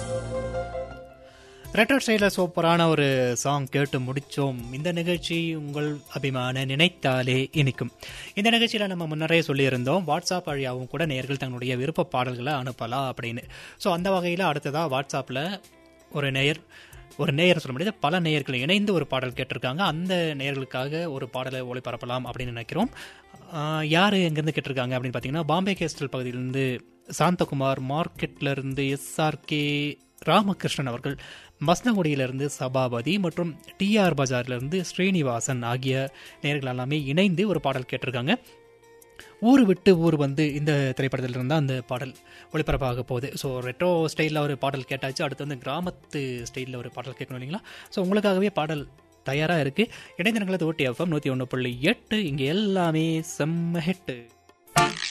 retro ஸ்டைலில் சூப்பரான ஒரு சாங் கேட்டு முடித்தோம் இந்த நிகழ்ச்சி உங்கள் அபிமான நினைத்தாலே இனிக்கும் இந்த நிகழ்ச்சியில் நம்ம முன்னரே சொல்லியிருந்தோம் வாட்ஸ்அப் வழியாகவும் கூட நேர்கள் தங்களுடைய விருப்ப பாடல்களை அனுப்பலாம் அப்படின்னு ஸோ அந்த வகையில் அடுத்ததாக வாட்ஸ்அப்பில் ஒரு நேயர் ஒரு நேயர் சொல்ல முடியாது பல நேயர்கள் இணைந்து ஒரு பாடல் கேட்டிருக்காங்க அந்த நேயர்களுக்காக ஒரு பாடலை ஒளிபரப்பலாம் அப்படின்னு நினைக்கிறோம் யார் எங்கேருந்து கேட்டிருக்காங்க அப்படின்னு பார்த்தீங்கன்னா பாம்பே கேஸ்டல் பகுதியிலேருந்து சாந்தகுமார் மார்க்கெட்லேருந்து எஸ்ஆர்கே ராமகிருஷ்ணன் அவர்கள் மஸ்னகுடியிலிருந்து சபாபதி மற்றும் டிஆர் பஜார்லேருந்து ஸ்ரீனிவாசன் ஆகிய நேர்கள் எல்லாமே இணைந்து ஒரு பாடல் கேட்டிருக்காங்க ஊர் விட்டு ஊர் வந்து இந்த திரைப்படத்தில் இருந்தால் அந்த பாடல் ஒளிபரப்பாக போகுது ஸோ ரெட்ரோ ஸ்டைலில் ஒரு பாடல் கேட்டாச்சு அடுத்து வந்து கிராமத்து ஸ்டைலில் ஒரு பாடல் கேட்கணும் இல்லைங்களா ஸோ உங்களுக்காகவே பாடல் தயாராக இருக்குது இடைந்திரங்களது ஓட்டி எஃப்எம் நூற்றி ஒன்று புள்ளி எட்டு இங்கே எல்லாமே செம்ம ஹெட்டு